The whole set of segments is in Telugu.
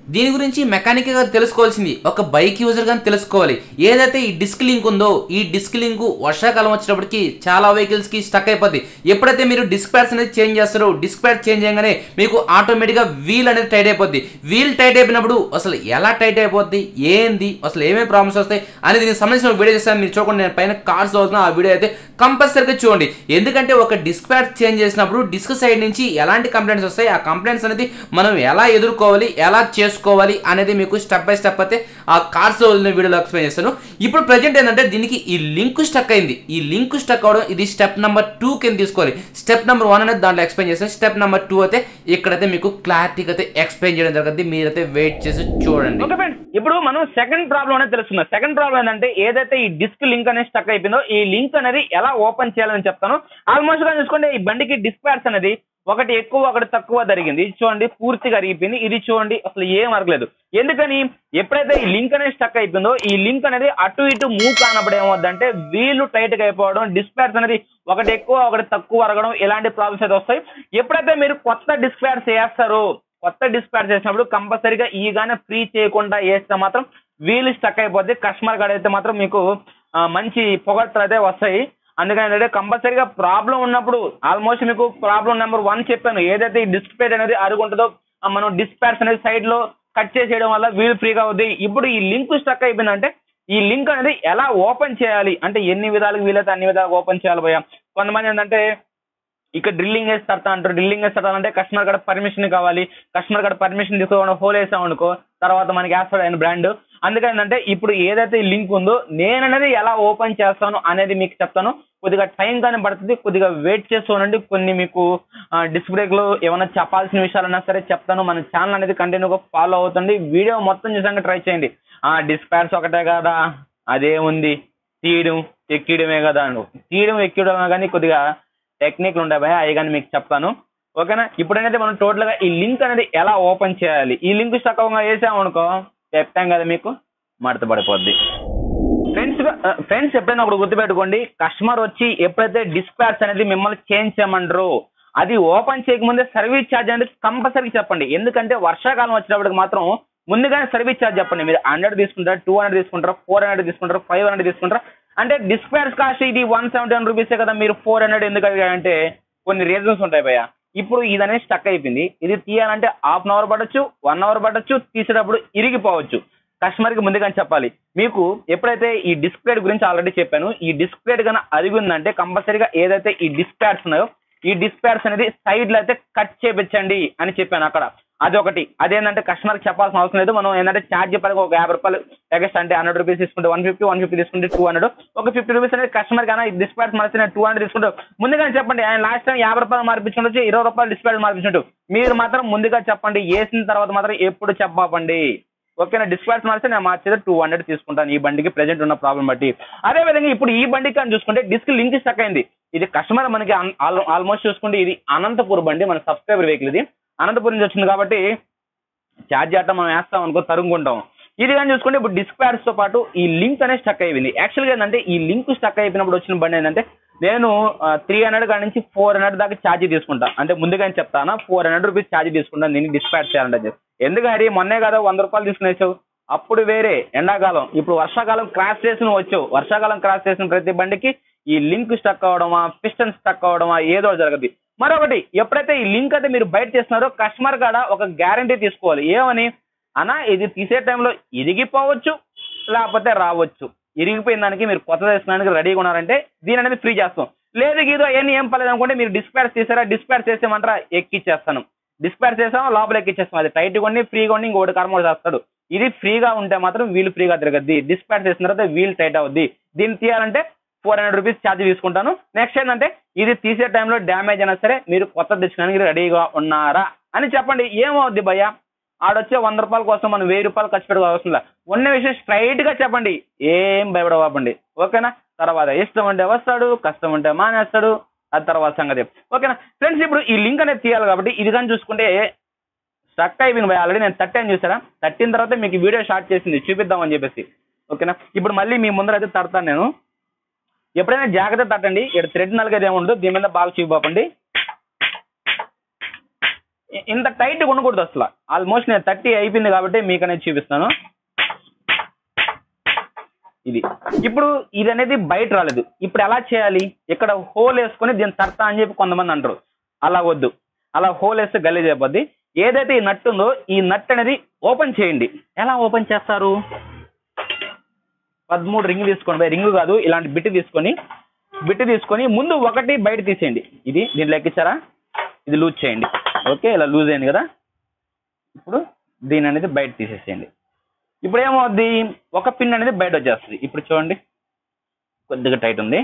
దీని గురించి మెకానిక్గా తెలుసుకోవాల్సింది ఒక బైక్ యూజర్ గాని తెలుసుకోవాలి ఏదైతే ఈ డిస్క్ లింక్ ఉందో ఈ డిస్క్ లింక్ వర్షాకాలం వచ్చినప్పటికి చాలా వెహికల్స్ కి స్టక్ అయిపోద్ది ఎప్పుడైతే మీరు డిస్క్ ప్యాడ్స్ అనేది చేంజ్ చేస్తారో డిస్క్ ప్యాడ్ చేంజ్ చేయగానే మీకు ఆటోమేటిక్గా వీల్ అనేది టైట్ అయిపోద్ది వీల్ టైట్ అయిపోయినప్పుడు అసలు ఎలా టైట్ అయిపోద్ది ఏంది అసలు ఏమేమి ప్రాబ్లమ్స్ వస్తాయి అని దీనికి సంబంధించిన వీడియో చేస్తాను మీరు చూడండి నేను పైన కార్డ్స్ అవుతున్నా ఆ వీడియో అయితే కంపల్సరీగా చూడండి ఎందుకంటే ఒక డిస్క్ ప్యాడ్ చేంజ్ చేసినప్పుడు డిస్క్ సైడ్ నుంచి ఎలాంటి కంప్లైంట్స్ వస్తాయి ఆ కంప్లైంట్స్ అనేది మనం ఎలా ఎదుర్కోవాలి ఎలా చేసుకోవాలి అనేది మీకు స్టెప్ బై స్టెప్ అయితే ఆ కార్డ్స్ వీడియోలో ఎక్స్ప్లెయిన్ చేస్తాను ఇప్పుడు ప్రజెంట్ ఏంటంటే దీనికి ఈ లింక్ స్టక్ అయింది ఈ లింక్ స్టక్ అవడం ఇది స్టెప్ నెంబర్ టూ కింద తీసుకోవాలి స్టెప్ నెంబర్ వన్ అనేది దాంట్లో ఎక్స్ప్లెయిన్ చేస్తాను స్టెప్ నెంబర్ టూ అయితే ఇక్కడైతే మీకు క్లారిటీగా అయితే ఎక్స్ప్లెయిన్ చేయడం జరుగుతుంది మీరైతే వెయిట్ చేసి చూడండి ఓకే ఫ్రెండ్స్ ఇప్పుడు మనం సెకండ్ ప్రాబ్లం అనేది తెలుసుకుందాం సెకండ్ ప్రాబ్లం ఏంటంటే ఏదైతే ఈ డిస్క్ లింక్ అనేది స్టక్ అయిపోయిందో ఈ లింక్ అనేది ఎలా ఓపెన్ చేయాలని చెప్తాను ఆల్మోస్ట్ గా చూసుకోండి ఈ బండికి డిస్క్ ప్యాడ్స్ అనేది ఒకటి ఎక్కువ ఒకటి తక్కువ జరిగింది ఇది చూడండి పూర్తిగా అరిగిపోయింది ఇది చూడండి అసలు ఏం అరగలేదు ఎందుకని ఎప్పుడైతే ఈ లింక్ అనేది స్టక్ అయిపోయిందో ఈ లింక్ అనేది అటు ఇటు మూవ్ కానప్పుడు ఏమవుద్దంటే వీలు టైట్ గా అయిపోవడం డిస్క్ ప్యాడ్స్ అనేది ఒకటి ఎక్కువ ఒకటి తక్కువ అరగడం ఇలాంటి ప్రాబ్లమ్స్ అయితే వస్తాయి ఎప్పుడైతే మీరు కొత్త డిస్క్ ప్యాడ్స్ వేస్తారో కొత్త డిస్క్ ప్యాడ్ చేసినప్పుడు కంపల్సరీగా ఈ గానే ఫ్రీ చేయకుండా వేస్తే మాత్రం వీల్ స్టక్ అయిపోద్ది కస్టమర్ కాడ అయితే మాత్రం మీకు ఆ, మంచి పొగడ్తలు అయితే వస్తాయి అందుకని ఏంటంటే కంపల్సరీగా ప్రాబ్లం ఉన్నప్పుడు ఆల్మోస్ట్ మీకు ప్రాబ్లం నెంబర్ వన్ చెప్పాను ఏదైతే ఈ డిస్క్ ప్యాడ్ అనేది అరుగుంటుందో ఆ, మనం డిస్క్ ప్యాడ్స్ అనేది సైడ్ లో కట్ చేసేయడం వల్ల వీల్ ఫ్రీగా అవుద్ది ఇప్పుడు ఈ లింక్ స్టక్ అయిపోయిందంటే ఈ లింక్ అనేది ఎలా ఓపెన్ చేయాలి అంటే ఎన్ని విధాలుగా వీలైతే అన్ని విధాలుగా ఓపెన్ చేయాలి భయ కొంతమంది ఏంటంటే ఇక్కడ డ్రిల్లింగ్ వేసి తడతా అంటారు డ్రిల్లింగ్ వేసి తడతానంటే కస్టమర్ కాడ పర్మిషన్ కావాలి కస్టమర్ కాడ పర్మిషన్ తీసుకోవడం హోల్ వేసాం అనుకో తర్వాత మనకి వేస్తాడు ఆయన బ్రాండ్ అందుకని ఏంటంటే ఇప్పుడు ఏదైతే ఈ లింక్ ఉందో నేను అనేది ఎలా ఓపెన్ చేస్తాను అనేది మీకు చెప్తాను కొద్దిగా టైం కానీ పడుతుంది కొద్దిగా వెయిట్ చేస్తూ ఉండండి కొన్ని మీకు డిస్క్ బ్రేక్ లో ఏమైనా చెప్పాల్సిన విషయాలన్నా సరే చెప్తాను మన ఛానల్ అనేది కంటిన్యూగా ఫాలో అవుతుంది వీడియో మొత్తం చూసాక ట్రై చేయండి ఆ డిస్క్ ప్యాడ్స్ ఒకటే కదా అదే ఉంది తీయడం ఎక్కియడమే కదా అను తీయడం ఎక్కియడమే కానీ కొద్దిగా టెక్నిక్లు ఉంటాయి భయ అవి కానీ మీకు చెప్తాను ఓకేనా ఇప్పుడైతే మనం టోటల్ గా ఈ లింక్ అనేది ఎలా ఓపెన్ చేయాలి ఈ లింక్ స్టక్ వేసామనుకో చెప్తాం కదా మీకు మడత పడిపోద్ది ఫ్రెండ్స్ ఫ్రెండ్స్ ఎప్పుడైనా ఒకటి గుర్తుపెట్టుకోండి కస్టమర్ వచ్చి ఎప్పుడైతే డిస్పాచ్ అనేది మిమ్మల్ని చేంజ్ చేయమంటారో అది ఓపెన్ చేయకముందే సర్వీస్ ఛార్జ్ అనేది కంపల్సరీ చెప్పండి ఎందుకంటే వర్షాకాలం వచ్చినప్పటికి మాత్రం ముందుగానే సర్వీస్ ఛార్జ్ చెప్పండి మీరు హండ్రెడ్ తీసుకుంటారు టూ హండ్రెడ్ తీసుకుంటారు ఫోర్ హండ్రెడ్ తీసుకుంటారు ఫైవ్ హండ్రెడ్ తీసుకుంటారు అంటే డిస్పాచ్ కాస్ట్ ఇది వన్ సెవెంటీ వన్ రూపీసే కదా మీరు ఫోర్ హండ్రెడ్ ఎందుకు అడిగారంటే కొన్ని రీజన్స్ ఉంటాయి భయ్య ఇప్పుడు ఇది అనేది స్టక్ అయిపోయింది ఇది తీయాలంటే హాఫ్ అన్ అవర్ పడొచ్చు వన్ అవర్ పడొచ్చు తీసేటప్పుడు ఇరిగిపోవచ్చు కస్టమర్ కి ముందుగానే చెప్పాలి మీకు ఎప్పుడైతే ఈ డిస్క్ ప్లేట్ గురించి ఆల్రెడీ చెప్పాను ఈ డిస్క్ ప్లేట్ కన్నా అదిగి ఉందంటే కంపల్సరీగా ఏదైతే ఈ డిస్క్ ప్యాడ్స్ ఉన్నాయో ఈ డిస్క్ ప్యాడ్స్ అనేది సైడ్ లో అయితే కట్ చేపించండి అని చెప్పాను అక్కడ అది ఒకటి అదేంటంటే కస్టమర్ కి చెప్పాల్సిన అవసరం లేదు మనం ఏంటంటే ఛార్జ్ పరంగా ఒక యాభై రూపాయలు ఎగస్ట్ అంటే హండ్రెడ్ రూపీస్ తీసుకుంటే వన్ ఫిఫ్టీ వన్ ఫిఫ్టీ తీసుకుంటే టూ హండ్రెడ్ ఒక ఫిఫ్టీ రూపీస్ అనేది కస్టమర్ కన్నా డిస్క్ ప్యాడ్స్ మార్చిన టూ హండ్రెడ్ తీసుకుంటే ముందుగానే చెప్పండి ఆయన లాస్ట్ టైం యాభై రూపాయలు మార్పించుకుంటే ఇరవై రూపాయలు డిస్క్ ప్యాడ్ మార్పించుంటు మీరు మాత్రం ముందుగా చెప్పండి వేసిన తర్వాత మాత్రం ఎప్పుడు చెప్పండి ఓకేనా డిస్పాచ్ మారిస్తే నేను మార్చేది టూ హండ్రెడ్ తీసుకుంటాను ఈ బండికి ప్రెజెంట్ ఉన్న ప్రాబ్లం బట్టి అదే విధంగా ఇప్పుడు ఈ బండికి అని చూసుకుంటే డిస్క్ లింక్ స్టక్ అయింది ఇది కస్టమర్ మనకి ఆల్మోస్ట్ చూసుకుంటే ఇది అనంతపూర్ బండి మన సబ్స్క్రైబర్ వెహికల్ ఇది అనంతపురం నుంచి వచ్చింది కాబట్టి ఛార్జ్ అట్ట మనం వేస్తాం అనుకో తరుముకుంటాం ఇది కానీ చూసుకుంటే ఇప్పుడు డిస్క్ ప్యాడ్స్ తో పాటు ఈ లింక్ అనేది స్టక్ అయిపోయింది యాక్చువల్గా ఏంటంటే ఈ లింక్ స్టక్ అయిపోయినప్పుడు వచ్చిన బండి ఏంటంటే నేను త్రీ హండ్రెడ్ కాడి నుంచి ఫోర్ హండ్రెడ్ దాకా ఛార్జ్ తీసుకుంటా అంటే ముందుగానే చెప్తానా ఫోర్ హండ్రెడ్ రూపీస్ ఛార్జ్ తీసుకుంటాను దీన్ని డిస్పాచ్ చేయాలంటే చెప్పి ఎందుకు హరి మొన్నే కదా వంద రూపాయలు తీసుకునేసావు అప్పుడు వేరే ఎండాకాలం ఇప్పుడు వర్షాకాలం క్రాస్ చేసిన వచ్చావు వర్షాకాలం క్రాస్ చేసిన ప్రతి బండికి ఈ లింక్ స్టక్ అవడమా పిస్టన్ స్టక్ అవడమా ఏదో జరగదు మరొకటి ఎప్పుడైతే ఈ లింక్ అయితే మీరు బయట చేస్తున్నారో కస్టమర్ కాడ ఒక గ్యారంటీ తీసుకోవాలి ఏమని అన్నా ఇది తీసే టైంలో ఇరిగిపోవచ్చు లేకపోతే రావచ్చు ఇరిగిపోయిన దానికి మీరు కొత్త వేసుకోవడానికి రెడీగా ఉన్నారంటే దీని అనేది ఫ్రీ చేస్తాం లేదు గీదో అవన్నీ ఏం పర్లేదు అనుకుంటే మీరు డిస్పాచ్ చేసారా డిస్పాచ్ చేసేమంటారా ఎక్కిచ్చేస్తాను డిస్పాచ్ చేసాం లోపల ఎక్కిచ్చేస్తాం అది టైట్ కొన్ని ఫ్రీగా ఉండి ఇంకోటి కర్మ చేస్తాడు ఇది ఫ్రీగా ఉంటే మాత్రం వీల్ ఫ్రీగా తిరగద్ది డిస్పాచ్ చేసిన తర్వాత వీల్ టైట్ అవుద్ది దీన్ని తీయాలంటే ఫోర్ హండ్రెడ్ రూపీస్ ఛార్జ్ తీసుకుంటాను నెక్స్ట్ ఏంటంటే ఇది తీసే టైంలో డ్యామేజ్ అయినా సరే మీరు కొత్త తెచ్చుకోవడానికి రెడీగా ఉన్నారా అని చెప్పండి ఏమవుద్ది భయ్య ఆడొచ్చే వంద రూపాయల కోసం మనం వెయ్యి రూపాయలు ఖర్చు పెట్టుకోవాల్సిన అవసరం లేదు. ఉన్న విషయం స్ట్రైట్ గా చెప్పండి ఏం భయపడవాపండి ఓకేనా తర్వాత ఇష్టం ఉంటే వస్తాడు కష్టం ఉంటే మానేస్తాడు అది తర్వాత సంగతి ఓకేనా ఫ్రెండ్స్ ఇప్పుడు ఈ లింక్ అనేది తీయాలి కాబట్టి ఇది కానీ చూసుకుంటే స్టక్ అయిపోయింది భయ ఆల్రెడీ నేను థర్టీ అని చూసారా థర్టీన్ తర్వాత మీకు వీడియో షార్ట్ చేసింది చూపిద్దామని చెప్పేసి ఓకేనా ఇప్పుడు మళ్ళీ మీ ముందర అయితే తడతాను నేను ఎప్పుడైనా జాగ్రత్త తట్టండి ఇక్కడ థ్రెడ్ నలగేది ఏముండదు దీని మీద బాగా చూపిపోపండి ఇ- ఇంత టైట్ ఉండకూడదు అసలు ఆల్మోస్ట్ నేను థర్టీ అయిపోయింది కాబట్టి మీకు అనేది చూపిస్తాను ఇది ఇప్పుడు ఇది అనేది బయట రాలేదు ఇప్పుడు ఎలా చేయాలి ఇక్కడ హోల్ వేసుకొని దీన్ని తడతా అని చెప్పి కొంతమంది అంటారు అలా వద్దు అలా హోల్ వేస్తే గలీజ్ అయిపోద్ది ఏదైతే ఈ నట్ ఉందో ఈ నట్ అనేది ఓపెన్ చేయండి ఎలా ఓపెన్ చేస్తారు పదమూడు రింగ్ తీసుకోండి రింగ్ కాదు ఇలాంటి బిట్ తీసుకొని బిట్ తీసుకొని ముందు ఒకటి బయట తీసేయండి ఇది దీంట్లో ఎక్కించారా ఇది లూజ్ చేయండి ఓకే ఇలా లూజ్ అయింది కదా ఇప్పుడు దీని అనేది బయట తీసేసేయండి ఇప్పుడు ఏమవుద్ది ఒక పిన్ అనేది బయట వచ్చేస్తుంది ఇప్పుడు చూడండి కొద్దిగా టైట్ ఉంది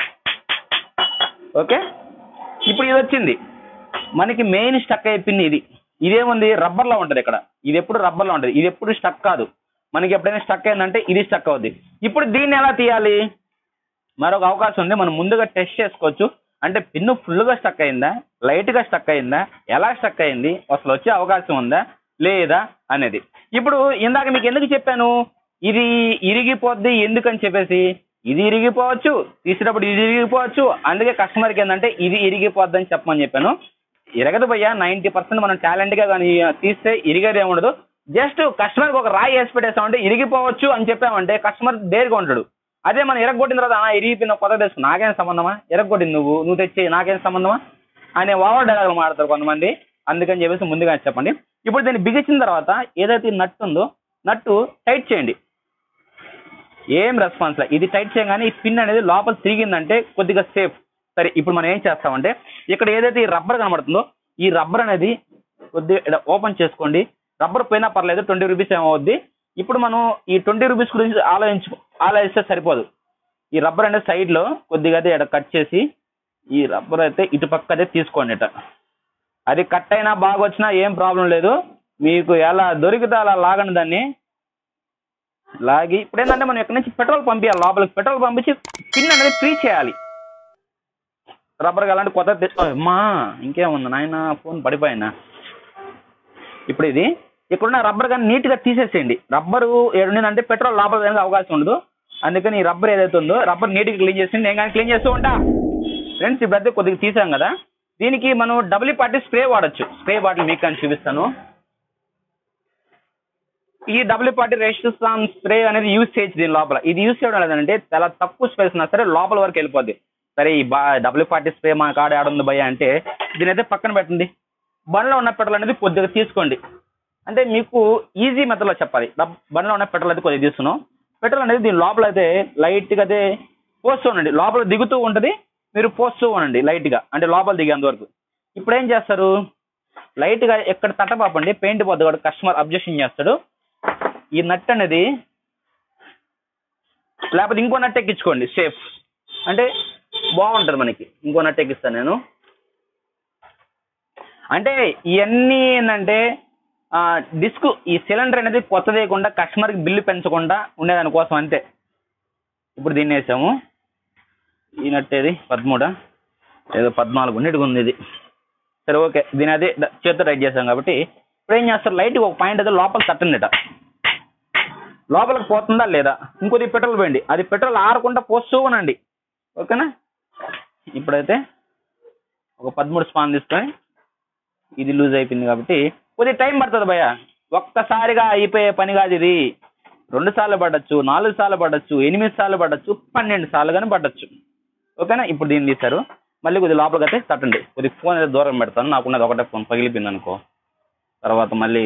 ఓకే ఇప్పుడు ఇది వచ్చింది మనకి మెయిన్ స్టక్ అయ్యే పిన్ ఇది ఇదేముంది రబ్బర్లో ఉంటుంది ఇక్కడ ఇది ఎప్పుడు రబ్బర్లో ఉంటుంది ఇది ఎప్పుడు స్టక్ కాదు మనకి ఎప్పుడైనా స్టక్ అయిందంటే ఇది స్టక్ అవుద్ది ఇప్పుడు దీన్ని ఎలా తీయాలి మరొక అవకాశం ఉంది మనం ముందుగా టెస్ట్ చేసుకోవచ్చు అంటే పిన్ను ఫుల్గా స్టక్ అయిందా లైట్గా స్టక్ అయిందా ఎలా స్టక్ అయింది అసలు వచ్చే అవకాశం ఉందా లేదా అనేది ఇప్పుడు ఇందాక మీకు ఎందుకు చెప్పాను ఇది ఇరిగిపోద్ది ఎందుకని చెప్పేసి ఇది ఇరిగిపోవచ్చు తీసేటప్పుడు ఇది ఇరిగిపోవచ్చు అందుకే కస్టమర్కి ఏంటంటే ఇది ఇరిగిపోద్ది అని చెప్పమని చెప్పాను ఇరగదు భయ్యా నైంటీ పర్సెంట్ మనం టాలెంట్ గా కానీ తీస్తే ఇరిగేది ఏముండదు జస్ట్ కస్టమర్కి ఒక రాయి వేసి పెట్టేస్తామంటే ఇరిగిపోవచ్చు అని చెప్పామంటే కస్టమర్ దేరుగా ఉంటాడు అదే మనం ఇరగొట్టిన తర్వాత "ఆ, ఇరిగిపోయిన కొత్త తెచ్చు నాకేం సంబంధమా ఇరగొట్టింది నువ్వు నువ్వు తెచ్చి నాకేం సంబంధమా అనే ఓవర్ డైలాగ్ మాడతారు కొంతమంది అందుకని చెప్పేసి ముందుగా చెప్పండి ఇప్పుడు దీన్ని బిగించిన తర్వాత ఏదైతే ఈ నట్టు ఉందో నట్టు టైట్ చేయండి ఏం రెస్పాన్స్ లేదు ఇది టైట్ చేయగానే ఈ పిన్ అనేది లోపల తిరిగిందంటే కొద్దిగా సేఫ్ సరే ఇప్పుడు మనం ఏం చేస్తామంటే ఇక్కడ ఏదైతే ఈ రబ్బర్ కనబడుతుందో ఈ రబ్బర్ అనేది కొద్దిగా ఓపెన్ చేసుకోండి రబ్బర్ పోయినా పర్లేదు ట్వంటీ రూపీస్ ఏమవుద్ది ఇప్పుడు మనం ఈ ట్వంటీ రూపీస్ గురించి ఆలోచించు ఆలోచిస్తే సరిపోదు ఈ రబ్బర్ అనేది side లో కొద్దిగా అయితే ఇక్కడ కట్ చేసి ఈ రబ్బర్ అయితే ఇటు పక్క అయితే తీసుకోండి ఇట అది కట్ అయినా బాగా వచ్చినా ఏం ప్రాబ్లం లేదు మీకు ఎలా దొరికితే అలా లాగండి దాన్ని లాగి ఇప్పుడు ఏంటంటే మనం ఎక్కడి నుంచి పెట్రోల్ పంపించాలి లోపలికి పెట్రోల్ పంపించి పిన్ అనేది ఫ్రీ చేయాలి రబ్బర్ అలాంటి కొత్త తెచ్చు అమ్మా ఇంకేముంది నాయన ఫోన్ పడిపోయినా ఇప్పుడు ఇది ఇక్కడున్న రబ్బర్ కానీ నీట్ గా తీసేసేయండి రబ్బరు ఏడుండిందంటే పెట్రోల్ లోపల వేయడానికి అవకాశం ఉండదు అందుకని ఈ రబ్బర్ ఏదైతే ఉందో రబ్బర్ నీట్ గా క్లీన్ చేసి నేను కానీ క్లీన్ చేస్తూ ఉంటా ఫ్రెండ్స్ ఇప్పుడు అయితే కొద్దిగా తీసాం కదా దీనికి మనం డబుల్ పార్టీ స్ప్రే వాడచ్చు స్ప్రే బాటిల్ మీకు కానీ చూపిస్తాను ఈ డబ్ల్యూ పార్టీ రెసిస్టాన్ స్ప్రే అనేది యూజ్ చేయొచ్చు దీని లోపల ఇది యూజ్ చేయడం లేదంటే చాలా తక్కువ స్పేస్ ఉన్నా సరే లోపల వరకు వెళ్ళిపోద్ది సరే ఈ బా డబ్ల్యూ పార్టీ స్ప్రే మా కాడ ఆడుంది భయ అంటే దీని అయితే పక్కన పెట్టండి బండ్లో ఉన్న పెట్రోల్ అనేది కొద్దిగా తీసుకోండి అంటే మీకు ఈజీ మెథడ్లో చెప్పాలి డబ్- బండ్లో ఉన్న పెట్రోల్ అయితే కొద్దిగా తీసుకున్నాం పెట్రోల్ అనేది దీని లోపల అయితే లైట్గా అయితే పోస్తూ ఉండండి లోపల దిగుతూ ఉంటుంది మీరు పోస్తూ ఉండండి లైట్గా అంటే లోపల దిగేంత వరకు ఇప్పుడు ఏం చేస్తారు లైట్గా ఎక్కడ తట్టపాపండి పెయింట్ పోద్ది కూడా కస్టమర్ అబ్జెక్షన్ చేస్తాడు ఈ నట్ అనేది లేకపోతే ఇంకో నట్ ఎక్కించుకోండి సేఫ్ అంటే బాగుంటుంది మనకి ఇంకో నట్ ఎక్కిస్తాను నేను అంటే ఇవన్నీ ఏంటంటే డిస్క్ ఈ సిలిండర్ అనేది కొత్త వేయకుండా కస్టమర్కి బిల్లు పెంచకుండా ఉండేదాని కోసం అంతే ఇప్పుడు దీన్ని వేసాము ఈ నట్ ఏది పదమూడా ఏదో పద్నాలుగు ఉన్నట్టుగా ఉంది ఇది సరే ఓకే దీని అదే ద- చేత్తో టైట్ చేసాం కాబట్టి ఇప్పుడు ఏం చేస్తారు లైట్ ఒక పాయింట్ అయితే లోపల తట్టండిట లోపలికి పోతుందా లేదా ఇంకోది పెట్రోల్ పోయండి అది పెట్రోల్ ఆరకుండా పోస్తూ ఉనండి ఓకేనా ఇప్పుడైతే ఒక పదమూడు స్పాన్ తీసుకొని ఇది లూజ్ అయిపోయింది కాబట్టి కొద్దిగా టైం పడుతుంది భయ్య ఒక్కసారిగా అయిపోయే పని కాదు ఇది రెండు సార్లు పడచ్చు నాలుగు సార్లు పడచ్చు ఎనిమిది సార్లు పడచ్చు పన్నెండు సార్లు కానీ పడచ్చు ఓకేనా ఇప్పుడు దీన్ని తీశారు మళ్ళీ కొద్దిగా లోపలికి అయితే తట్టండి కొద్దిగా ఫోన్ అయితే దూరం పెడతాను నాకున్నది ఒకటే ఫోన్ పగిలిపోయింది అనుకో తర్వాత మళ్ళీ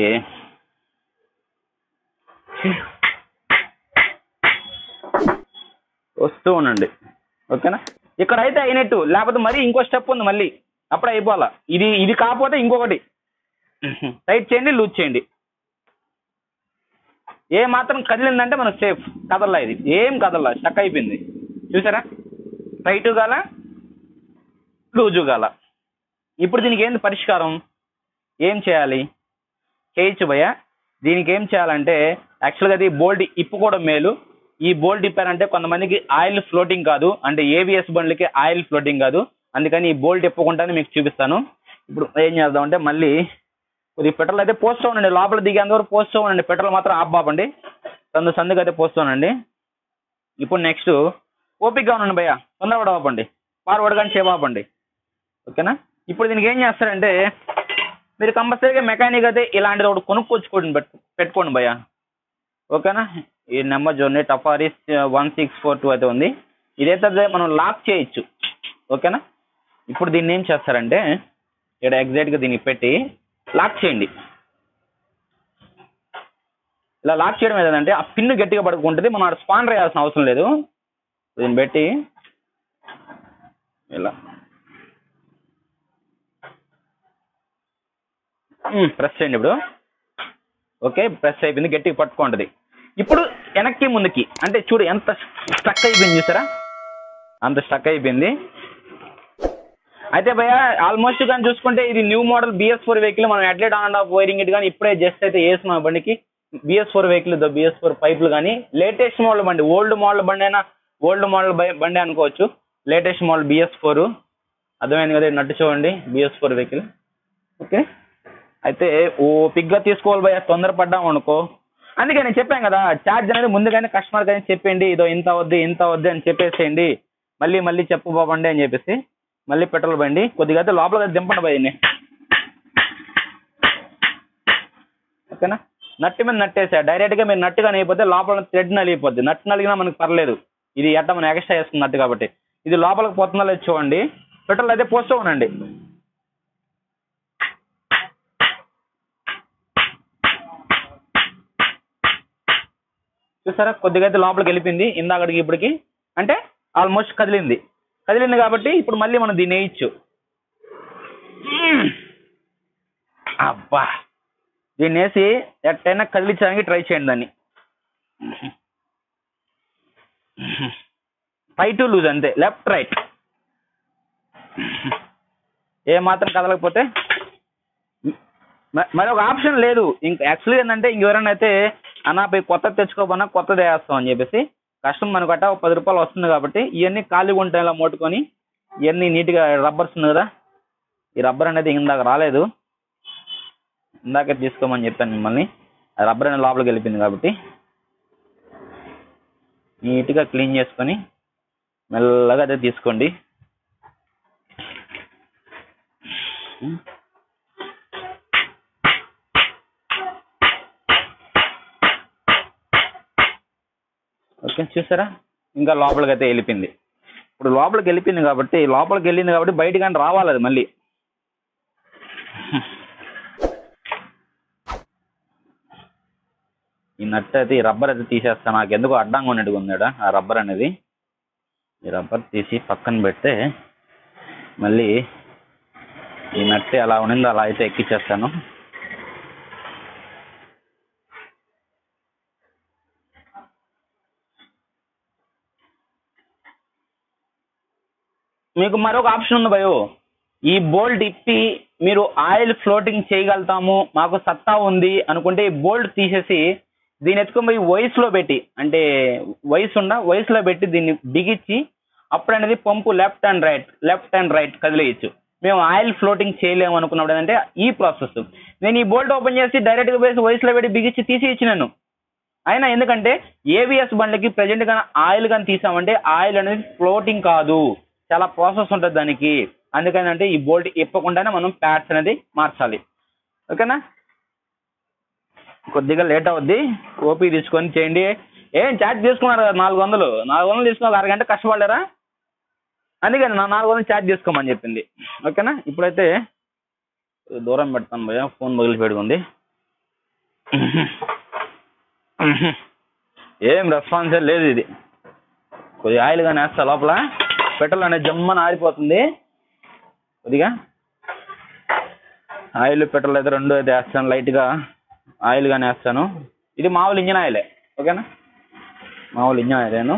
వస్తూ ఉండండి ఓకేనా ఇక్కడ అయితే అయినట్టు లేకపోతే మరీ ఇంకో స్టెప్ ఉంది మళ్ళీ అప్పుడు అయిపోవాలా ఇది ఇది కాకపోతే ఇంకొకటి టైట్ చేయండి లూజ్ చేయండి ఏ మాత్రం కదిలిందంటే మనకు సేఫ్ కదల్లా ఇది ఏం కదల్లా స్టక్ అయిపోయింది చూసారా టైట్ గాల లూజు గాల ఇప్పుడు దీనికి ఏంది పరిష్కారం ఏం చేయాలి చేయొచ్చు భయ్య దీనికి ఏం చేయాలంటే యాక్చువల్గా అది బోల్ట్ ఇప్పుకోవడం మేలు ఈ బోల్ట్ ఇప్పారంటే కొంతమందికి ఆయిల్ ఫ్లోటింగ్ కాదు అంటే ఏవిఎస్ బండ్లకి ఆయిల్ ఫ్లోటింగ్ కాదు అందుకని ఈ బోల్ట్ ఇప్పకుండానే మీకు చూపిస్తాను ఇప్పుడు ఏం చేద్దామంటే మళ్ళీ కొద్దిగా పెట్రోల్ అయితే పోస్తూ ఉండండి లోపల దిగేంత వరకు పోస్తూ ఉండండి పెట్రోల్ మాత్రం ఆఫ్ బాపండి సందు సందుకు అయితే పోస్తూ ఉండండి ఇప్పుడు నెక్స్ట్ ఓపిక్గా ఉండండి భయ్య తొందరపడ ఆపండి ఫార్వర్డ్ కానీ సేవ్ ఆపండి ఓకేనా ఇప్పుడు దీనికి ఏం చేస్తారంటే మీరు కంపల్సరీగా మెకానిక్ అయితే ఇలాంటిది ఒకటి కొనుక్కొచ్చుకోండి పెట్టు పెట్టుకోండి భయ్య ఓకేనా ఈ నెంబర్ చూడండి టఫారిస్ వన్ సిక్స్ ఫోర్ టూ అయితే ఉంది ఇదైతే మనం లాక్ చేయొచ్చు ఓకేనా ఇప్పుడు దీన్ని ఏం చేస్తారంటే ఇక్కడ ఎగ్జాక్ట్గా దీన్ని పెట్టి లాక్ చేయండి ఇలా లాక్ చేయడం ఏంటంటే ఆ పిన్ను గట్టిగా పడుకుంటుంది మనం అక్కడ స్పాన్ వేయాల్సిన అవసరం లేదు దీన్ని పెట్టి ఇలా ప్రెస్ చేయండి ఇప్పుడు ఓకే ప్రెస్ అయిపోయింది గట్టిగా పట్టుకుంటుంది ఇప్పుడు వెనక్కి ముందుకి అంటే చూడు ఎంత స్టక్ అయిపోయింది చూసారా అంత స్టక్ అయిపోయింది అయితే భయ ఆల్మోస్ట్ కానీ చూసుకుంటే ఇది new model BS four vehicle మనం అట్లెట్ ఆన్ ఆఫ్ వైరింగ్ ఇట్ కానీ ఇప్పుడే జస్ట్ అయితే వేసిన బండికి BS four vehicle BS four పైపులు కానీ లేటెస్ట్ మోడల్ బండి ఓల్డ్ మోడల్ బండి అయినా ఓల్డ్ మోడల్ బండి అనుకోవచ్చు లేటెస్ట్ మోడల్ బిఎస్ ఫోర్ అర్థమైంది కదా ఇది నట్టు చూడండి బిఎస్ ఫోర్ వెహికల్ ఓకే అయితే ఓ పిగ్గా తీసుకోవాలి భయ తొందరపడ్డాం అనుకో అందుకే నేను చెప్పాను కదా ఛార్జ్ అనేది ముందుగానే కస్టమర్ కానీ చెప్పండి ఇదో ఇంత వద్దు ఇంత వద్దు అని చెప్పేసేయండి మళ్ళీ మళ్ళీ చెప్పుకోబండి అని చెప్పేసి మళ్ళీ పెట్రోల్ బండి కొద్దిగా అయితే లోపల దింపండి భయ్యని ఓకేనా నట్టు మీద నట్టేసా డైరెక్ట్ గా మీరు నట్టుగా అయిపోతే లోపల థ్రెడ్ నలిగిపోద్ది నట్టు నలిగినా మనకు పర్లేదు ఇది ఎట్ట మనం ఎక్స్ట్రా వేసుకున్న నట్టు కాబట్టి ఇది లోపలికి పోతుందో లేదో చూడండి పెట్రోల్ అయితే పోస్తూ ఉండండి చూసారా కొద్దిగా అయితే లోపలికి వెళ్ళిపోయింది ఇందాకడికి ఇప్పటికి అంటే ఆల్మోస్ట్ కదిలింది కదిలింది కాబట్టి ఇప్పుడు మళ్ళీ మనం దీన్ని వేయచ్చు అబ్బా దీన్ని వేసి ఎట్టైనా కదిలించడానికి ట్రై చేయండి దాన్ని పై టు లూజ్ అంతే లెఫ్ట్ రైట్ ఏ మాత్రం కదలకపోతే మ- మరి ఒక ఆప్షన్ లేదు ఇంక యాక్చువల్లీ ఏంటంటే ఇంకెవరైనా అయితే అన్నా పోయి కొత్త తెచ్చుకోబోనా కొత్తది వేస్తాం అని చెప్పేసి కష్టం మనకు అట్ట ఒక పది రూపాయలు వస్తుంది కాబట్టి ఇవన్నీ ఖాళీగా ఉంటాయి ఇలా మోటుకొని ఇవన్నీ నీట్గా రబ్బర్స్ ఉంది కదా ఈ రబ్బర్ అనేది ఇందాక రాలేదు ఇందాక తీసుకోమని చెప్పాను మిమ్మల్ని ఆ రబ్బర్ అనేది లోపలికి వెళ్ళిపోయింది కాబట్టి నీట్గా క్లీన్ చేసుకొని మెల్లగా అదే తీసుకోండి ఓకే చూసారా ఇంకా లోపలికి అయితే వెళ్ళిపోయింది ఇప్పుడు లోపలికి వెళ్ళిపోయింది కాబట్టి లోపలికి వెళ్ళింది కాబట్టి బయట కానీ రావాలి అది మళ్ళీ ఈ నట్ అయితే ఈ రబ్బర్ అయితే తీసేస్తాను నాకు ఎందుకు అడ్డంగా ఉన్నట్టుగా ఉందాడ ఆ రబ్బర్ అనేది ఈ రబ్బర్ తీసి పక్కన పెడితే మళ్ళీ ఈ నట్ ఎలా ఉండిందో అలా అయితే ఎక్కిచ్చేస్తాను మీకు మరొక ఆప్షన్ ఉంది భయో ఈ బోల్ట్ ఇప్పి మీరు ఆయిల్ ఫ్లోటింగ్ చేయగలుగుతాము మాకు సత్తా ఉంది అనుకుంటే ఈ బోల్ట్ తీసేసి దీన్ని ఎత్తుకొని పోయి వయసులో పెట్టి అంటే వయసు ఉండ వయసులో పెట్టి దీన్ని బిగించి అప్పుడు అనేది pump left and right left and right కదిలేయచ్చు మేము ఆయిల్ ఫ్లోటింగ్ చేయలేము అనుకున్నప్పుడు ఏంటంటే ఈ ప్రాసెస్ నేను ఈ బోల్ట్ ఓపెన్ చేసి డైరెక్ట్ గా వేసి వయసులో పెట్టి బిగించి తీసి ఇచ్చినాను అయినా ఎందుకంటే ఏవిఎస్ బండ్లకి ప్రజెంట్ గా ఆయిల్ కానీ తీసామంటే ఆయిల్ అనేది ఫ్లోటింగ్ కాదు చాలా ప్రాసెస్ ఉంటుంది దానికి అందుకని అంటే ఈ బోల్ట్ ఇప్పకుండానే మనం ప్యాడ్స్ అనేది మార్చాలి ఓకేనా కొద్దిగా లేట్ అవుద్ది ఓపీ తీసుకొని చేయండి ఏం ఛార్జ్ తీసుకున్నారు కదా నాలుగు వందలు నాలుగు వందలు తీసుకుని ఒక అరగంట కష్టపడ్డారా అందుకని నా నాలుగు వందలు ఛార్జ్ చేసుకోమని చెప్పింది ఓకేనా ఇప్పుడైతే దూరం పెడతాను భయ ఫోన్ మొదలు పెడుకుంది ఏం రెస్పాన్స్ లేదు ఇది కొద్దిగా ఆయిల్ కానీ వేస్తా లోపల పెట్రోల్ అనేది జమ్మని ఆరిపోతుంది కొద్దిగా ఆయిల్ పెట్రోల్ అయితే రెండు అయితే వేస్తాను లైట్గా ఆయిల్ కానీ వేస్తాను ఇది మామూలు ఇంజిన్ ఆయిలే ఓకేనా మామూలు ఇంజిన్ ఆయిలేను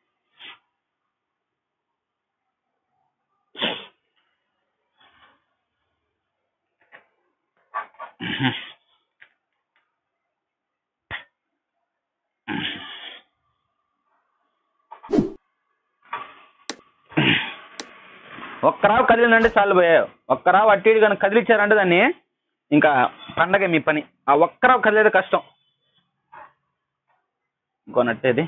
ఒక్కరావు కదిలిందంటే చాలు పోయా ఒక్కరావు అట్టి ఇటు కానీ కదిలిచ్చారంటే దాన్ని ఇంకా పండగ మీ పని ఆ ఒక్కరావు కదిలేదు కష్టం ఇంకో నట్టేది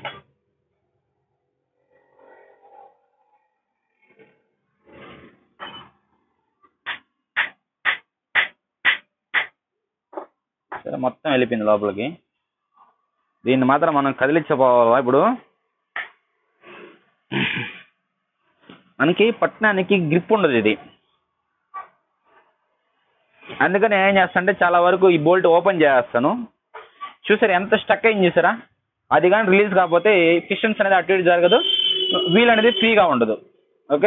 సరే మొత్తం వెళ్ళిపోయింది లోపలికి దీన్ని మాత్రం మనం కదిలించపోవాలా ఇప్పుడు మనకి పట్టణానికి గ్రిప్ ఉండదు ఇది అందుకని ఏం చేస్తానంటే చాలా వరకు ఈ బోల్ట్ ఓపెన్ చేస్తాను చూసారా ఎంత స్టక్ అయింది చూసారా అది కానీ రిలీజ్ కాకపోతే పిస్టన్స్ అనేది అటు ఇటు జరగదు వీల్ అనేది ఫ్రీగా ఉండదు ఓకే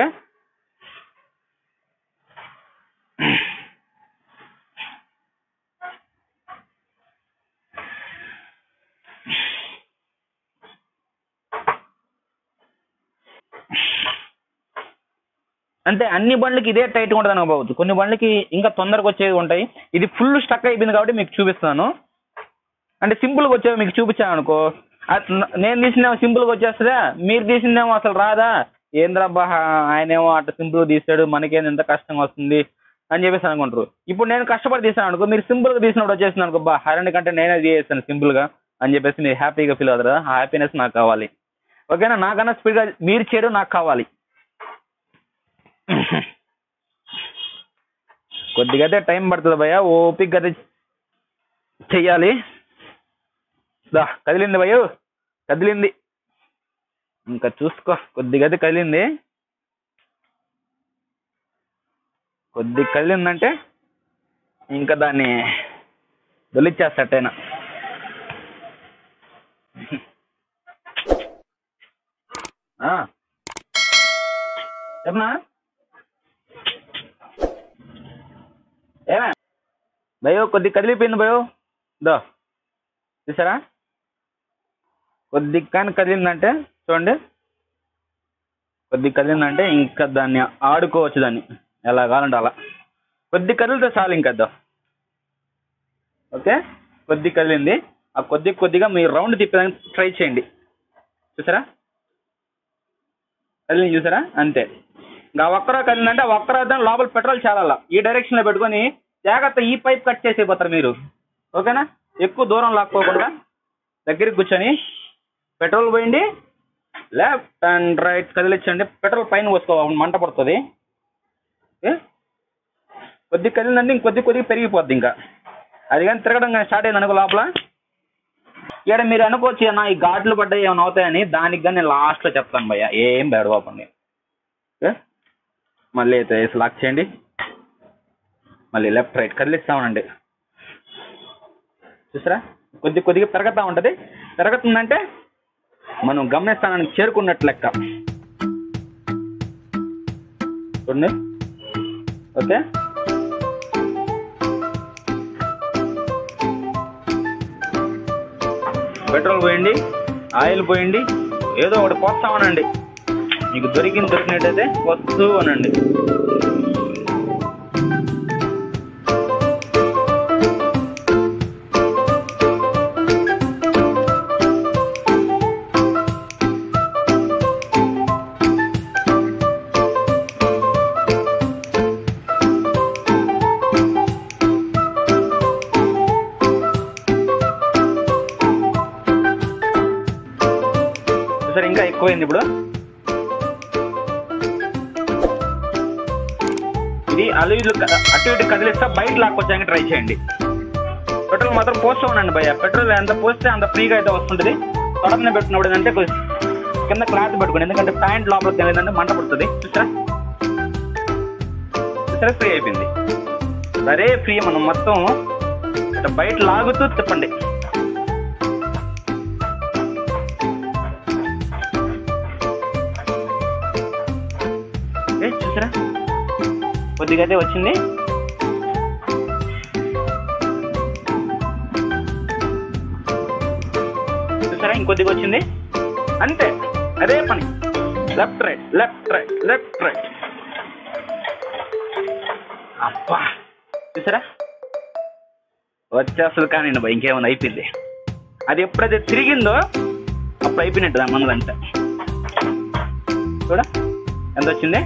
అంటే అన్ని బండ్లకి ఇదే టైట్ ఉంటుంది అనుకోవచ్చు కొన్ని బండ్లకి ఇంకా తొందరగా వచ్చేవి ఉంటాయి ఇది ఫుల్ స్టక్ అయిపోయింది కాబట్టి మీకు చూపిస్తాను అంటే సింపుల్గా వచ్చేవి మీకు చూపించాను అనుకో అది న- నేను తీసినేమో సింపుల్గా వచ్చేస్తుందా మీరు తీసిందేమో అసలు రాదా ఏంద్రబ్బా ఆయనేమో అట్లా సింపుల్గా తీసాడు మనకేం ఎంత కష్టంగా వస్తుంది అని చెప్పేసి అనుకుంటారు ఇప్పుడు నేను కష్టపడి తీసాను అనుకో మీరు సింపుల్గా తీసినప్పుడు వచ్చేసింది అనుకో బా హరణి కంటే నేనే తీసేస్తాను సింపుల్గా అని చెప్పేసి మీరు హ్యాపీగా ఫీల్ అవుతారు ఆ హ్యాపీనెస్ నాకు కావాలి ఓకేనా నాకన్నా స్పీడ్గా మీరు చేయడం నాకు కావాలి కొద్దిగా అయితే టైం పడుతుంది భయ్య ఓపిక అయితే చెయ్యాలి దా కదిలింది భయ్యో కదిలింది ఇంకా చూసుకో కొద్దిగా అయితే కదిలింది కొద్ది కదిలిందంటే ఇంకా దాన్ని దొలిచ్చేస్తట్టైనా చెప్పనా ఏమే భయో కొద్ది కదిలిపోయింది భయో దో చూసారా కొద్ది కానీ కదిలిందంటే చూడండి కొద్ది కదిలిందంటే ఇంకా దాన్ని ఆడుకోవచ్చు దాన్ని ఎలా కావాలంటే అలా కొద్ది కదిలితే చాలు ఇంకా దో ఓకే కొద్ది కదిలింది ఆ కొద్ది కొద్దిగా మీరు రౌండ్ తిప్పడానికి ట్రై చేయండి చూసారా కదిలింది చూసారా అంతే ఇంకా వక్ర కదిలిందంటే ఆ వక్ర దాని లోపల పెట్రోల్ చాలాల ఈ డైరెక్షన్ లో పెట్టుకొని జాగ్రత్త ఈ పైప్ కట్ చేసేపోతారు మీరు ఓకేనా ఎక్కువ దూరం లాక్కోకుండా దగ్గరికి కూర్చొని పెట్రోల్ పోయండి లెఫ్ట్ అండ్ రైట్ కదిలించండి పెట్రోల్ పైన పోసుకో మంట పడుతుంది ఓకే కొద్ది కదిలిందంటే ఇంకొద్ది కొద్దిగా పెరిగిపోద్ది ఇంకా అది కానీ తిరగడం కానీ స్టార్ట్ అయింది అనుకో లోపల ఇక్కడ మీరు అనుకోవచ్చు అన్న ఈ ఘాట్లు పడ్డాయి ఏమైనా అవుతాయని దానికి కానీ నేను లాస్ట్లో చెప్తాను భయ్య ఏం బేడబాపండి ఓకే మళ్ళీ అయితే వేసి లాక్ చేయండి మళ్ళీ లెఫ్ట్ రైట్ కదిలిస్తామనండి చూసారా కొద్ది కొద్దిగా పెరగతా ఉంటుంది పెరుగుతుందంటే మనం గమ్యస్థానానికి చేరుకున్నట్టు లెక్క చూడండి ఓకే పెట్రోల్ పోయండి ఆయిల్ పోయండి ఏదో ఒకటి పోస్తామనండి మీకు దొరికింది దొరికినట్టయితే వస్తూ అనండి సరే ఇంకా ఎక్కువైంది ఇప్పుడు ఇది అలు ఇలు క- అటు ఇటు కదిలిస్తా బయట లాక్కొచ్చాక ట్రై చేయండి పెట్రోల్ మాత్రం పోస్తూ ఉండండి భయ్య పెట్రోల్ ఎంత పోస్తే అంత ఫ్రీగా అయితే వస్తుంటుంది తొడమనే పెట్టినప్పుడు ఏంటంటే కొద్ది- కింద క్లాత్ పెట్టుకోండి ఎందుకంటే ప్యాంట్ లోపలికి వెళ్ళిందంటే మంట పడుతుంది చూసారా చూసారా ఫ్రీ అయిపోయింది సరే ఫ్రీ మనం మొత్తం ఇట్లా బయట లాగుతూ తిప్పండి ఏ చూసారా కొద్దిగా అయితే వచ్చింది చూసారా ఇంకొద్దిగా వచ్చింది అంతే అదే పని left right left right left right అబ్బా చూసారా వచ్చేస్తుంది కానీ భయ ఇంకేమైనా అయిపోయింది అది ఎప్పుడైతే తిరిగిందో అప్పుడు అయిపోయినట్టు దాని మనదంటే చూడ ఎంత వచ్చింది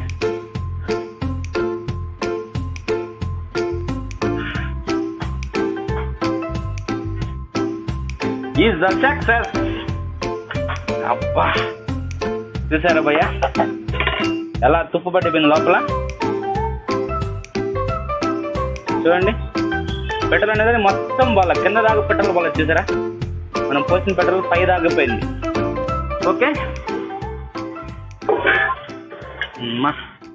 ఈజ్ ద సక్సెస్ అబ్బా చూసారా భయ్య ఎలా తుప్పు పట్టిపోయింది లోపల చూడండి పెట్రోల్ అనేది మొత్తం వాళ్ళ కింద దాకా పెట్రోల్ వాళ్ళ చూసారా మనం పోసిన పెట్రోల్ పై దాగిపోయింది ఓకే అమ్మా.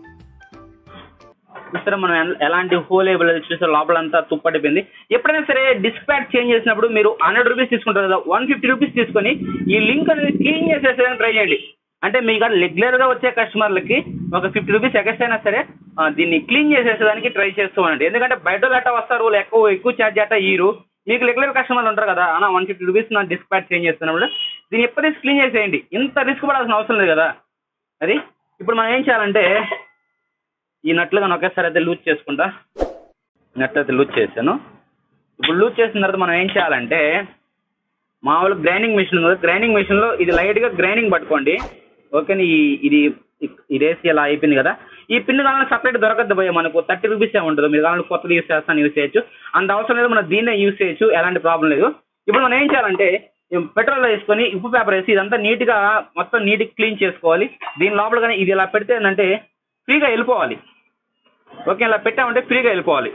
చూసారా మనం ఎల్- ఎలాంటి హోల్ ఏబుల్ చూసారా లోపలంతా తుప్పడిపోయింది ఎప్పుడైనా సరే డిస్క్ ప్యాక్ చేంజ్ చేసినప్పుడు మీరు హండ్రెడ్ రూపీస్ తీసుకుంటారు కదా వన్ ఫిఫ్టీ రూపీస్ తీసుకొని ఈ లింక్ అనేది క్లీన్ చేసేసేదని ట్రై చేయండి అంటే మీ కాడ రెగ్యులర్ గా వచ్చే కస్టమర్లకి ఒక ఫిఫ్టీ రూపీస్ ఎక్స్ట్రా అయినా సరే ఆ, దీన్ని క్లీన్ చేసేసేదానికి ట్రై చేస్తూ ఉండండి ఎందుకంటే బయట వాళ్ళు ఎట్టా వస్తారు వాళ్ళు ఎక్కువ ఎక్కువ ఛార్జ్ అట్టా ఇయ్యరు మీకు రెగ్యులర్ కస్టమర్లు ఉంటారు కదా అన్న వన్ ఫిఫ్టీ రూపీస్ నా డిస్క్ ప్యాక్ చేంజ్ చేస్తున్నప్పుడు దీన్ని ఎప్పటికీ క్లీన్ చేసేయండి ఇంత రిస్క్ పడాల్సిన అవసరం లేదు కదా అది ఇప్పుడు మనం ఏం చేయాలంటే ఈ నట్లు కానీ ఒకేసారి అయితే లూజ్ చేసుకుంటా నట్లు అయితే లూజ్ చేశాను ఇప్పుడు లూజ్ చేసిన తర్వాత మనం ఏం చేయాలంటే మామూలు గ్రైండింగ్ మిషన్ ఉంది గ్రైండింగ్ మిషన్ లో ఇది లైట్ గా గ్రైండింగ్ పట్టుకోండి ఓకే ఇది ఇది వేసి ఇలా అయిపోయింది కదా ఈ పిన్ కావాలని సపరేట్ దొరకద్దు భయ మనకు థర్టీ రూపీస్ ఏ ఉంటుంది మీరు కావాలని కొత్తది యూస్ చేస్తాను యూస్ చేయొచ్చు అంత అవసరం లేదు మనం దీన్నే యూస్ చేయొచ్చు ఎలాంటి ప్రాబ్లం లేదు ఇప్పుడు మనం ఏం చేయాలంటే పెట్రోల్ వేసుకొని ఉప్పు పేపర్ వేసి ఇదంతా నీట్ గా మొత్తం నీట్ క్లీన్ చేసుకోవాలి దీని లోపల కానీ ఇది ఇలా పెడితే ఏంటంటే ఫ్రీగా వెళ్ళిపోవాలి ఓకే ఇలా పెట్టామంటే ఫ్రీగా వెళ్ళిపోవాలి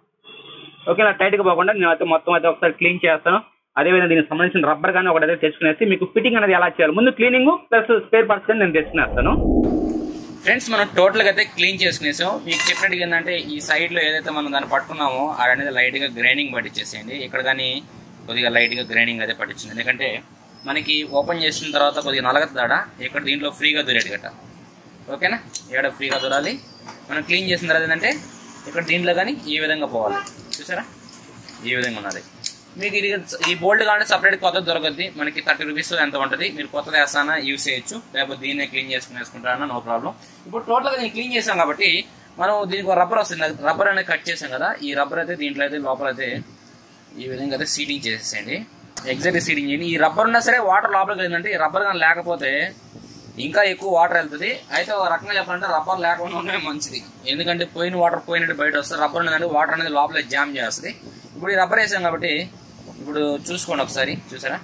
ఓకే ఇలా టైట్ గా పోకుండా నేను అయితే మొత్తం అయితే ఒకసారి క్లీన్ చేస్తాను అదేవిధంగా దీనికి సంబంధించిన రబ్బర్ కానీ ఒకటైతే తెచ్చుకునేసి మీకు ఫిట్టింగ్ అనేది ఎలా చేయాలి ముందు క్లీనింగ్ ప్లస్ స్పేర్ పార్ట్స్ కానీ నేను తెచ్చుకునేస్తాను ఫ్రెండ్స్ మనం టోటల్గా అయితే క్లీన్ చేసుకునేసాం మీకు చెప్పినట్టు ఏంటంటే ఈ సైడ్లో ఏదైతే మనం దాన్ని పట్టుకున్నామో అది అనేది లైట్గా గ్రైండింగ్ పట్టించేసేయండి ఇక్కడ కానీ కొద్దిగా లైట్గా గ్రైండింగ్ అయితే పట్టించింది ఎందుకంటే మనకి ఓపెన్ చేసిన తర్వాత కొద్దిగా నలగతాడా ఇక్కడ దీంట్లో ఫ్రీగా దొరేది గట్ట ఓకేనా ఇక్కడ ఫ్రీగా దొరాలి మనం క్లీన్ చేసిన తర్వాత ఏంటంటే ఇక్కడ దీంట్లో కానీ ఈ విధంగా పోవాలి చూసారా ఈ విధంగా ఉన్నది మీకు ఇది ఈ బోల్ట్ కానీ సపరేట్ కొత్తది దొరకద్ది మనకి థర్టీ రూపీస్ ఎంత ఉంటుంది మీరు కొత్తది వేస్తానా యూస్ చేయొచ్చు లేకపోతే దీన్నే క్లీన్ చేసుకుని వేసుకుంటారా నో ప్రాబ్లం ఇప్పుడు టోటల్గా నేను క్లీన్ చేసాం కాబట్టి మనం దీనికి ఒక రబ్బర్ వస్తుంది రబ్బర్ అనేది కట్ చేసాం కదా ఈ రబ్బర్ అయితే దీంట్లో అయితే లోపల అయితే ఈ విధంగా అయితే సీడింగ్ చేసేసేయండి ఎగ్జాక్ట్ సీడింగ్ చేయండి ఈ రబ్బర్ ఉన్నా సరే వాటర్ లోపలికి వెళ్ళిందంటే ఈ రబ్బర్ కానీ లేకపోతే ఇంకా ఎక్కువ వాటర్ వెళ్తుంది అయితే ఒక రకంగా చెప్పాలంటే రబ్బర్ లేకుండా ఉండడం మంచిది ఎందుకంటే పోయిన వాటర్ పోయినట్టు బయట వస్తుంది రబ్బర్ ఉన్నదంటే వాటర్ అనేది లోపల జామ్ చేస్తుంది ఇప్పుడు ఈ రబ్బర్ వేసాం కాబట్టి ఇప్పుడు చూసుకోండి ఒకసారి చూసారా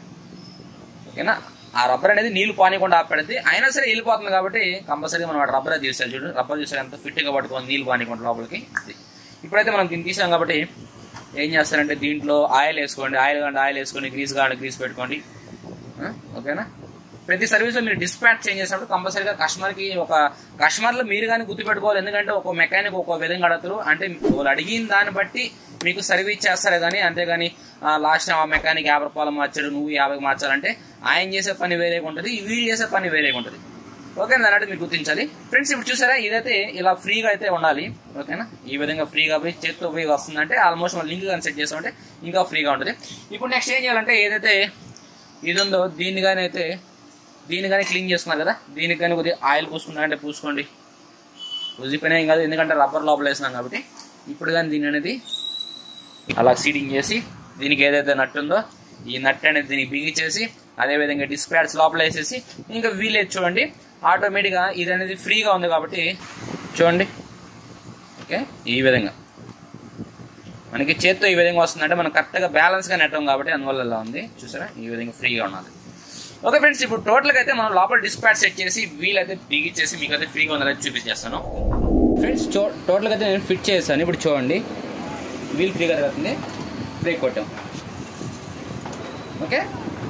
ఓకేనా ఆ రబ్బర్ అనేది నీళ్లు పానీయకుండా ఆపెడితే అయినా సరే వెళ్ళిపోతుంది కాబట్టి కంపల్సరీ మనం వాడు రబ్బర్ తీసేయాలి చూడండి రబ్బర్ చూసారు ఎంత ఫిట్గా పట్టుకొని నీళ్లు పానీయకుండా లోపలికి అది. ఇప్పుడైతే మనం దీన్ని తీసాం కాబట్టి ఏం చేస్తారంటే దీంట్లో ఆయిల్ వేసుకోండి ఆయిల్ కాండి ఆయిల్ వేసుకొని గ్రీస్ కాండి గ్రీస్ పెట్టుకోండి ఆ, ఓకేనా ప్రతి సర్వీస్ లో మీరు డిస్పాచ్ చేంజ్ చేసినప్పుడు కంపల్సరీగా కస్టమర్ కి ఒక కస్టమర్ లో మీరు కానీ గుర్తుపెట్టుకోవాలి ఎందుకంటే ఒక మెకానిక్ ఒక విధంగా అడుగుతారు అంటే వాళ్ళు అడిగిన దాన్ని బట్టి మీకు సర్వీస్ చేస్తారే కానీ అంతేగాని లాస్ట్ ఆ మెకానిక్ యాభై రూపాయలు మార్చాడు నువ్వు యాభై మార్చాలంటే ఆయన చేసే పని వేరేగా ఉంటుంది వీళ్ళు చేసే పని వేరేగా ఉంటుంది ఓకేనా అన్నట్టు మీరు గుర్తించాలి ఫ్రెండ్స్ ఇప్పుడు చూసారా ఇదైతే ఇలా ఫ్రీగా అయితే ఉండాలి ఓకేనా ఈ విధంగా ఫ్రీగా పోయి చేత్తో పోయి వస్తుందంటే ఆల్మోస్ట్ మనం లింక్ కానీ సెట్ చేస్తామంటే ఇంకా ఫ్రీగా ఉంటుంది ఇప్పుడు నెక్స్ట్ ఏం చేయాలంటే ఏదైతే ఇది ఉందో దీన్ని కానీ అయితే దీన్ని కానీ క్లీన్ చేసుకున్నారు కదా దీనికి కానీ కొద్దిగా ఆయిల్ పూసుకున్నారంటే పూసుకోండి ఉజిపోయినా ఏం కాదు ఎందుకంటే రబ్బర్ లోపల వేసినాం కాబట్టి ఇప్పుడు కానీ దీని అనేది అలా సీడింగ్ చేసి దీనికి ఏదైతే నట్టు ఉందో ఈ నట్ అనేది దీనికి బిగించేసి అదేవిధంగా డిస్క్ ప్యాడ్స్ లోపల వేసేసి ఇంకా వీలేదు చూడండి ఆటోమేటిక్గా ఇది అనేది ఫ్రీగా ఉంది కాబట్టి చూడండి ఓకే ఈ విధంగా మనకి చేత్తో ఈ విధంగా వస్తుందంటే మనం కరెక్ట్గా బ్యాలెన్స్గా నెట్టం కాబట్టి అందువల్ల ఇలా ఉంది చూసారా ఈ విధంగా ఫ్రీగా ఉన్నది ఓకే ఫ్రెండ్స్ ఇప్పుడు టోటల్గా అయితే మనం లోపల డిస్పాచ్ సెట్ చేసి వీల్ అయితే బిగించేసి మీకు అయితే ఫ్రీగా ఉందని చూపించేస్తాను ఫ్రెండ్స్ టోటల్గా అయితే నేను ఫిట్ చేస్తాను ఇప్పుడు చూడండి వీల్ ఫ్రీగా తిరుగుతుంది బ్రేక్ కొట్టాం ఓకే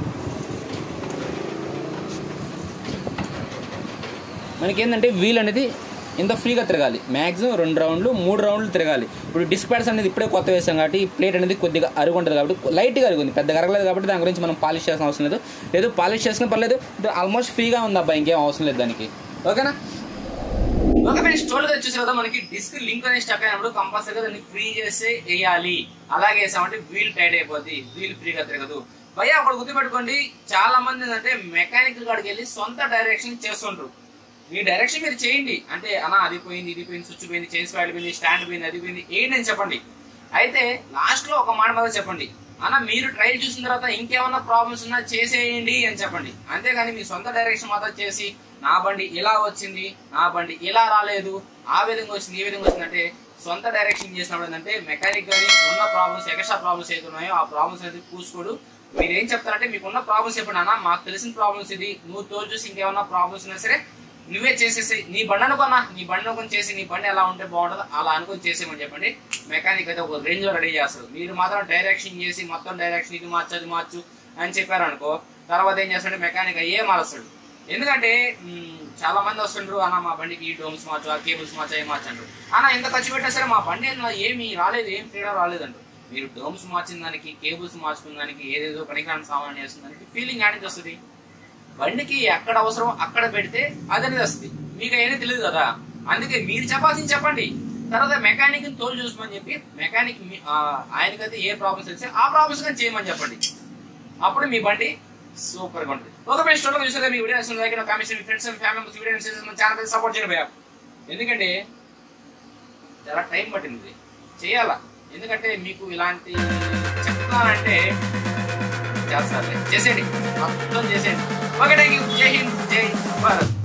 మనకి ఏంటంటే వీల్ అనేది ఇంత ఫ్రీగా తిరగాలి మ్యాక్సిమం రెండు రౌండ్లు మూడు రౌండ్లు తిరగాలి ఇప్పుడు డిస్క్ ప్యాడ్స్ అనేది ఇప్పుడే కొత్త వేసాం కాబట్టి ఈ ప్లేట్ అనేది కొద్దిగా అరుగు ఉంటుంది కాబట్టి లైట్గా అరుగుంది పెద్దగా అరగలేదు కాబట్టి దాని గురించి మనం పాలిష్ చేసిన అవసరం లేదు లేదు పాలిష్ చేసిన పర్లేదు ఆల్మోస్ట్ ఫ్రీగా ఉంది అబ్బాయి ఇంకేం అవసరం లేదు దానికి ఓకేనా ఓకే ఫ్రెండ్స్ టోటల్గా వచ్చేసి కదా మనకి డిస్క్ లింక్ అనేది స్టక్ అయినప్పుడు కంపల్సరీగా దాన్ని ఫ్రీ చేసే వేయాలి అలాగే వేసామంటే వీల్ టైట్ అయిపోద్ది వీల్ ఫ్రీగా తిరగదు భయ్య అక్కడ గుర్తుపెట్టుకోండి చాలా మంది ఏంటంటే మెకానిక్ కాడికి వెళ్ళి సొంత డైరెక్షన్ చేస్తుంటారు మీ డైరెక్షన్ మీరు చేయండి అంటే అన్న అది పోయింది ఇది పోయింది స్విచ్ పోయింది చైన్స్ ప్యాడ్ పోయింది స్టాండ్ పోయింది అది పోయింది ఏంటి అని చెప్పండి అయితే లాస్ట్ లో ఒక మాట మీద చెప్పండి అన్న మీరు ట్రైల్ చూసిన తర్వాత ఇంకేమన్నా ప్రాబ్లమ్స్ ఉన్నా చేసేయండి అని చెప్పండి అంతేగాని మీ సొంత డైరెక్షన్ మాత్రం చేసి నా బండి ఇలా వచ్చింది నా బండి ఇలా రాలేదు ఆ విధంగా వచ్చింది ఈ విధంగా వచ్చింది అంటే సొంత డైరెక్షన్ చేసినప్పుడు ఏంటంటే మెకానిక్ కానీ ఉన్న ప్రాబ్లమ్స్ ఎక్స్ట్రా ప్రాబ్లమ్స్ ఏదైతే ఉన్నాయో ఆ ప్రాబ్లమ్స్ అనేది పూసుకోడు మీరు ఏం చెప్తారంటే మీకున్న ప్రాబ్లమ్స్ చెప్పండి అన్న మాకు తెలిసిన ప్రాబ్లమ్స్ ఇది నువ్వు తోలు చూసి ఇంకేమన్నా ప్రాబ్లమ్స్ ఉన్నా సరే నువ్వే చేసేసి నీ బండి అనుకున్నా నీ బండి అనుకుని చేసి నీ బండి ఎలా ఉంటే బాగుంటుందో అలా అనుకుని చేసేమని చెప్పండి మెకానిక్ అయితే ఒక రేంజ్ లో రెడీ చేస్తారు మీరు మాత్రం డైరెక్షన్ చేసి మొత్తం డైరెక్షన్ ఇది మార్చు అది మార్చు అని చెప్పారు అనుకో తర్వాత ఏం చేస్తాడు మెకానిక్ అయ్యే మారుస్తాడు ఎందుకంటే మ్, చాలా మంది వస్తుండ్రు అన్న మా బండికి ఈ డోమ్స్ మార్చు ఆ కేబుల్స్ మార్చు ఏ మార్చు అంటారు అన్న ఎంత ఖర్చు పెట్టినా సరే మా బండి ఏం ఏమి రాలేదు ఏం తేడా రాలేదంటారు మీరు డోమ్స్ మార్చిన దానికి కేబుల్స్ మార్చుకున్న దానికి ఏదేదో పనికిరాని సామాన్ చేస్తున్న దానికి ఫీలింగ్ యాడ్ వస్తుంది బండికి ఎక్కడ అవసరం అక్కడ పెడితే అదనేది వస్తుంది మీకు అయినా తెలియదు కదా అందుకే మీరు చెప్పాల్సింది చెప్పండి తర్వాత మెకానిక్ తోలు చూసుకోమని చెప్పి మెకానిక్ మీ- ఆ, ఆయనకైతే ఏ ప్రాబ్లమ్స్ తెలిస్తే ఆ ప్రాబ్లమ్స్ కానీ చేయమని చెప్పండి అప్పుడు మీ బండి సూపర్ గా ఉంటుంది ఒక మీ స్టోర్ చూసారా మీ వీడియో నచ్చిన లైక్ కామెంట్స్ మీ ఫ్రెండ్స్ ఫ్యామిలీ మెంబర్స్ వీడియో నచ్చిన ఛానల్ సపోర్ట్ చేయండి భయ్యా ఎందుకంటే చాలా టైం పట్టింది ఇది. చేయాలా ఎందుకంటే మీకు ఇలాంటి చెప్తున్నానంటే చేస్తారు చేసేయండి మొత్తం చేసేయండి ఓకే థ్యాంక్ యూ జై హింద్ జై భారత్